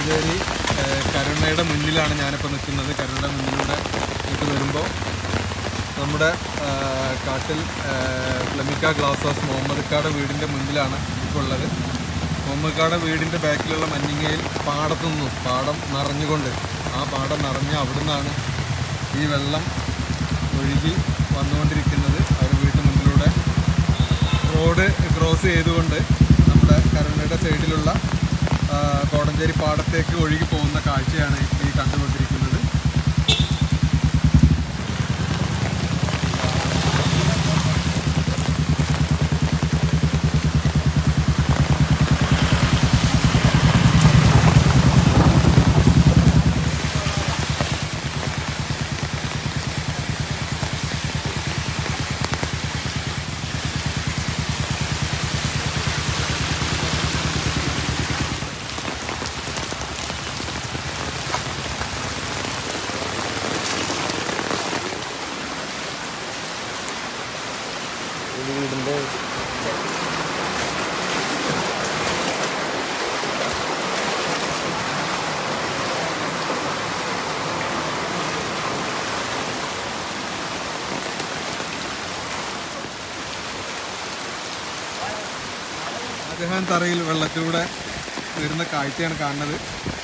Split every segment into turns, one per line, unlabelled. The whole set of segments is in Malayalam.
കോടഞ്ചേരി ഏഹ്, കരുണയുടെ മുന്നിലാണ് ഞാനിപ്പോൾ നിൽക്കുന്നത് കരുണയുടെ മുന്നിലൂടെ ഇട്ട് വരുമ്പോൾ നമ്മുടെ ഏഹ്, കാട്ടിൽ ഏഹ്, ഫ്ലമിക്ക ഗ്ലാസ് ഹൗസ് മുഹമ്മദ് ക്കാടെ വീടിൻ്റെ മുന്നിലാണ് ഇപ്പോൾ ഉള്ളത് മുഹമ്മദ് ക്കാടെ വീടിൻ്റെ ബാക്കിലുള്ള മഞ്ഞിങ്ങയിൽ പാടത്തു നിന്നും പാടം നിറഞ്ഞുകൊണ്ട് ആ പാടം നിറഞ്ഞ് അവിടുന്നാണ് ഈ വെള്ളം ഒഴുകി വന്നുകൊണ്ടിരിക്കുന്നത് അവർ വീട്ടിന് മുന്നിലൂടെ റോഡ് ക്രോസ് ചെയ്തുകൊണ്ട് നമ്മുടെ കരുണയുടെ സൈഡിലുള്ള ആ, കോടഞ്ചേരി പാടത്തേക്ക് ഒഴുകി പോകുന്ന കാഴ്ചയാണ് ഈ കണ്ടുകൊണ്ടിരിക്കുന്നത്
വീടിൻ്റെ
ഷാജഹാൻ തറയിൽ വെള്ളത്തിലൂടെ വരുന്ന കാഴ്ചയാണ് കാണുന്നത്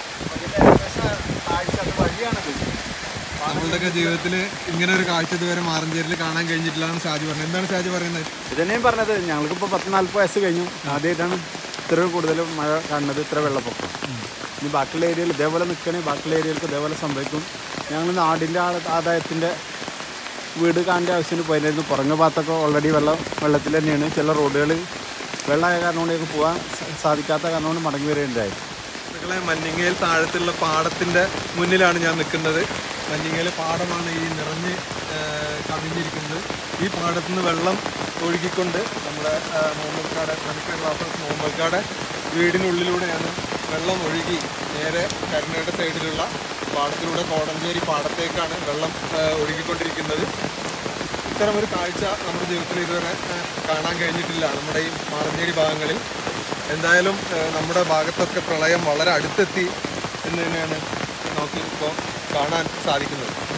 നമ്മളുടെയൊക്കെ ജീവിതത്തിൽ ഇങ്ങനെ ഒരു കാഴ്ച ഇതുവരെ മാറഞ്ചേരിയിൽ കാണാൻ കഴിഞ്ഞിട്ടില്ല എന്ന് ഷാജി പറഞ്ഞു എന്താണ് ഷാജി പറയുന്നത്
ഇതന്നെയും പറഞ്ഞത് ഞങ്ങൾക്കിപ്പോൾ പത്ത് നാൽപ്പത് വയസ്സ് കഴിഞ്ഞു ആദ്യമായിട്ടാണ് ഇത്ര കൂടുതൽ മഴ കാണുന്നത് ഇത്ര വെള്ളപ്പൊക്കം ഇനി ബാക്കിയുള്ള ഏരിയയിൽ ഇതേപോലെ നിൽക്കണേ ബാക്കിയുള്ള ഏരിയകൾക്ക് ഇതേപോലെ സംഭവിക്കും ഞങ്ങൾ നാടിൻ്റെ ആദായത്തിൻ്റെ വീട് കാണേണ്ട ആവശ്യത്തിന് പോയിരുന്നു പുറങ്ങ ഭാഗത്തൊക്കെ ഓൾറെഡി വെള്ളം വെള്ളത്തിൽ തന്നെയാണ് ചില റോഡുകൾ വെള്ളമായ കാരണം കൊണ്ടേക്ക് പോകാൻ സ- സാധിക്കാത്ത കാരണം കൊണ്ട് മടങ്ങി വരേണ്ടതായി
സുഹൃത്തുക്കളെ മഞ്ഞിങ്ങയിൽ താഴത്തുള്ള പാടത്തിന്റെ മുന്നിലാണ് ഞാൻ നിൽക്കുന്നത് മഞ്ഞിങ്ങയിൽ പാടമാണ് ഈ നിറഞ്ഞ് ആ, കവിഞ്ഞിരിക്കുന്നത് ഈ പാടത്തു നിന്ന് വെള്ളം ഒഴുകിക്കൊണ്ട് നമ്മുടെ ആ, മുഹമ്മദ്ക്കാട് നമുക്ക് ക്ലാസ് മുഹമ്മദ്ക്കാട് വീടിനുള്ളിലൂടെയാണ് വെള്ളം ഒഴുകി നേരെ കരുണയുടെ സൈഡിലുള്ള പാടത്തിലൂടെ കോടഞ്ചേരി പാടത്തേക്കാണ് വെള്ളം ആ, ഒഴുകിക്കൊണ്ടിരിക്കുന്നത് ഇത്തരം ഒരു കാഴ്ച നമ്മുടെ ജീവിതത്തിൽ ഇതുവരെ ആ, കാണാൻ കഴിഞ്ഞിട്ടില്ല നമ്മുടെ ഈ മാറഞ്ചേരി ഭാഗങ്ങളിൽ എന്തായാലും ആ, നമ്മുടെ ഭാഗത്തൊക്കെ പ്രളയം വളരെ അടുത്തെത്തി എന്ന് തന്നെയാണ് നമുക്ക് ഇപ്പോൾ കാണാൻ സാധിക്കുന്നത്